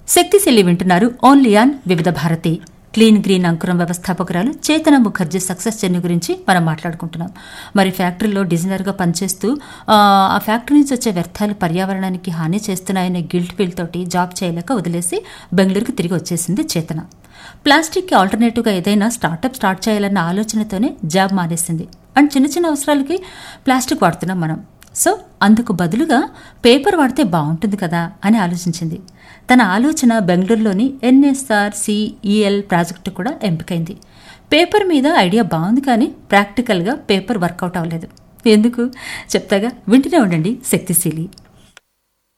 శక్తిశీలి వింటున్నారు only on వివిధ భారతి క్లీన్ గ్రీన్ అంకురం వ్యవస్థాపకురాలు చేతన ముఖర్జీ సక్సెస్ జర్నీ గురించి మనం మాట్లాడుకుంటున్నాం మరి ఫ్యాక్టరీలో డిజైనర్గా పనిచేస్తూ ఆ, ఆ ఫ్యాక్టరీ నుంచి వచ్చే వ్యర్థాలు పర్యావరణానికి హాని చేస్తున్నాయనే గిల్ట్ ఫీల్ తోటి జాబ్ చేయలేక వదిలేసి బెంగళూరుకు తిరిగి వచ్చేసింది చేతన ప్లాస్టిక్కి ఆల్టర్నేటివ్గా ఏదైనా స్టార్టప్ స్టార్ట్ చేయాలన్న ఆలోచనతోనే జాబ్ మానేసింది అండ్ చిన్న చిన్న అవసరాలకి ప్లాస్టిక్ వాడుతున్నాం మనం సో అందుకు బదులుగా పేపర్ వాడితే బాగుంటుంది కదా అని ఆలోచించింది తన ఆలోచన బెంగళూరులోని ఎన్ఎస్ఆర్ సిఈఎల్ ప్రాజెక్టు కూడా ఎంపికైంది పేపర్ మీద ఐడియా బాగుంది కానీ ప్రాక్టికల్గా పేపర్ వర్కౌట్ అవ్వలేదు ఎందుకు చెప్తాగా వింటూనే ఉండండి శక్తిశీలి